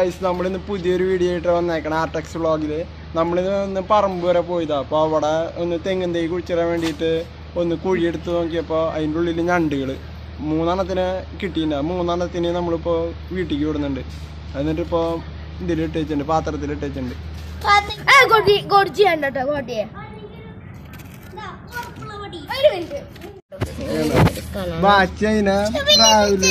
Guys നമ്മളിന്ന് പുതിയൊരു video ആയിട്ട് വന്നേക്കണം ആർടെക്സ് വ്ളോഗില് നമ്മളിന്ന് ഒന്ന് പറമ്പ് വരെ പോയതാ അപ്പോൾ അവിടെ ഒന്ന് തെങ്ങും തൈ കുഴിച്ചിടാൻ വേണ്ടിയിട്ട് ഒന്ന് കുഴിയെടുത്ത് നോക്കിയപ്പോൾ അതിൻ്റെ ഉള്ളിൽ ഞണ്ടുകൾ മൂന്നെണ്ണത്തിന് കിട്ടിയില്ല മൂന്നെണ്ണത്തിന് നമ്മളിപ്പോൾ വീട്ടിലേക്ക് വിടുന്നുണ്ട് എന്നിട്ടിപ്പോൾ ഇതിലിട്ട് വെച്ചിട്ടുണ്ട് പാത്രത്തിൽ ഇട്ട് വെച്ചിട്ടുണ്ട് ഗോഡ്ജി കണ്ടോ ഗോഡിയെ ഒരു മിനിറ്റ് ബാച്ചി അതിനെ രാവിലെ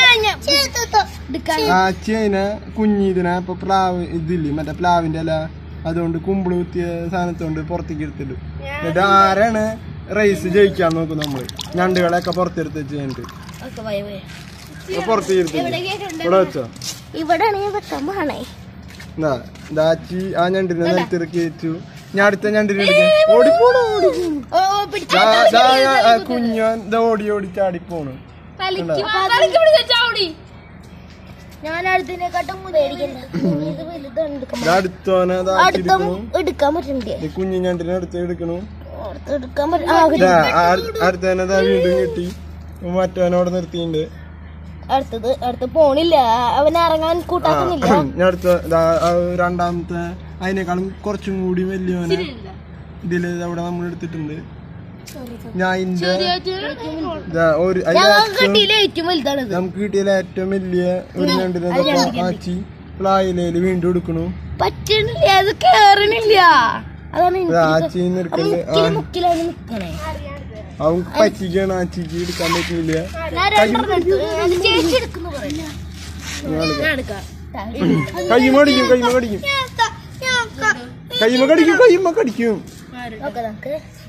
ബാച്ചി അതിനെ കുഞ്ഞിതിനെ ഇപ്പൊ പ്ലാവ് ഇതില്ലേ മറ്റേ പ്ലാവിന്റെ ഇല അതുകൊണ്ട് കുമ്പിള് കുത്തിയ സാധനത്തോണ്ട് പുറത്തേക്ക് എടുത്തിട്ടു എന്നിട്ട് ആരാണ് റേസ് ജയിക്കാൻ നോക്കും നമ്മള് ഞണ്ടുകളെയൊക്കെ പുറത്തെടുത്ത് വെച്ച് കഴിഞ്ഞിട്ട് ഇപ്പൊ പുറത്തേക്ക് എടുത്തിട്ട് ഇവിടെ വെച്ചോ ഇവിടെ വെക്കാൻ പോണേ എന്താ ദാച്ചി ആ ഞണ്ടിനെ നിലത്തിറക്കി വെച്ചു ഞാൻ അടുത്ത ഞണ്ടിനെ എടുക്കും ഓടിപ്പോണു ഓടിപ്പോണു ഓ പിടിച്ചു ദാ, ദാ, ആ കുഞ്ഞോൻ ദാ ഓടി ഓടി ചാടിപ്പോണു ഞാൻ അടുത്തതിനെക്കാട്ടും പേടിക്കണ്ട ഇത് വലുതാണ് എടുക്കാൻ ദാ അടുത്തോനെ ദാ അടുത്ത എടുക്കണു എടുക്കാൻ പറ്റണ്ടേ ഈ കുഞ്ഞു ഞണ്ടിനെ അടുത്ത് എടുക്കണു അടുത്ത് എടുക്കാൻ പറ്റും ആ ഒരു- ദാ, ആ- അടുത്തവനെ ദാ വീണ്ടും കിട്ടി മറ്റവനോട് നിർത്തിയിട്ടുണ്ട് അടുത്തത് അടുത്ത് പോണില്ല അവൻ ഇറങ്ങാൻ കൂട്ടാക്കുന്നില്ല ഞാൻ അടുത്ത ദാ, ആ രണ്ടാമത്തെ അതിനേക്കാളും കുറച്ചും കൂടി വലിയവനെ ഇതില് അവിടെ നമ്മൾ എടുത്തിട്ടുണ്ട് ഞാൻ ഇന്റെ ദാ, ഒരു അതിലെ ഞങ്ങൾക്ക് ഏറ്റവും- കിട്ടിയില്ല ഏറ്റവും വലുതാണിത് നമുക്ക് കിട്ടിയതിൽ ഏറ്റവും വലിയ ഒരു ഞണ്ടിനെ ദാ ആച്ചി പ്ലായിലേല് വീണ്ടും എടുക്കണു പറ്റണില്ല അത് കേറണില്ല അതാണ് എനിക്ക് ആച്ചി എടുക്കണ്ട് ആ മുക്കില് മുക്കിലാണ് നിക്കണേ അവൻ പറ്റിക്കാണ് ആച്ചിക്ക് എടുക്കാൻ പറ്റില്ല ഞാൻ രണ്ടെണ്ണം എടുത്തു. അത് ചേച്ചി എടുക്കുന്നു പറയില്ല ഞാൻ എടുക്കാം കയ്യുമ കടിക്കും കയ്യുമ കടിക്കും കയ്യുമ കടിക്കും കയ്യുമ കടിക്കും നോക്കാം നമുക്ക്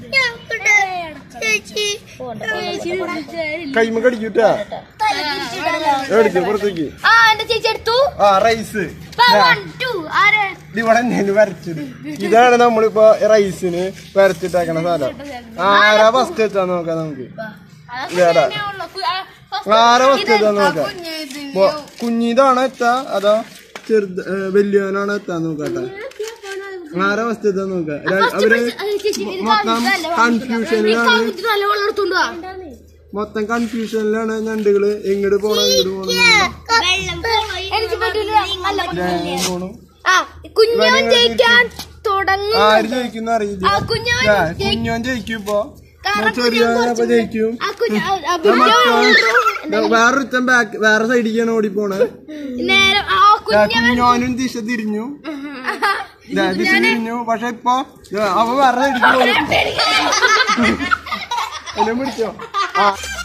പോണ്ട, കയ്യുമ കടിക്കൂട്ടാ എടുത്തു പുറത്തേക്ക് ആ എന്റെ ചേച്ചി എടുത്തു ആ റൈസ് വൺ ടു ആരെ ഇവിടെ ഞാൻ വരച്ചത് ഇതാണ് നമ്മളിപ്പോ റൈസിന് വരച്ചിട്ടേക്കണ സാധനം ആരാ ഫസ്റ്റ് വെച്ചാ നോക്കാം നമുക്ക് ഇതാടാ ആരാ ഫസ്റ്റ് വെച്ചാ നോക്കാം ബോ- കുഞ്ഞിതാണോ എത്താ അതോ ചെറുത് ഏ, വലിയവനാണോ എത്താ നോക്കാട്ടെ ആരാ ഫസ്റ്റ് എത്താ നോക്കാം ര- അവര് മൊത്തം കൺഫ്യൂഷനിലാണ് നല്ല വെള്ളം എടുത്തോണ്ട് വാ മൊത്തം കൺഫ്യൂഷനിലാണ് ഞണ്ടുകള് എങ്ങോട്ട് പോണം ഇങ്ങോട്ട് പോണം എനിക്ക് പറ്റില്ല നല്ല ഞാൻ പോണു ആ കുഞ്ഞോൻ ജയിക്കാൻ തുടങ്ങും ആര് ജയിക്കുന്ന അറിയില്ല ആ കുഞ്ഞോൻ ആ, കുഞ്ഞോൻ ജയിക്കും ഇപ്പൊ ചെറിയപ്പോ ജയിക്കും ആ കുഞ്ഞ ആ, ആ ദാ കുഞ്ഞോൻ മറ്റോൻ- ദാ വേറൊരുത്തൻ ബാക്ക് വേറെ സൈഡിലേക്കാണ് ഓടിപ്പോണേ നേരെ ആ ദാ കുഞ്ഞ കുഞ്ഞോനും ദിശ തിരിഞ്ഞു ദാ ദിശ തിരിഞ്ഞു പക്ഷെ ഇപ്പൊ ദാ അവ വേറെ സൈഡിലേക്ക് പോകും എന്നെ പിടിച്ചോ ആ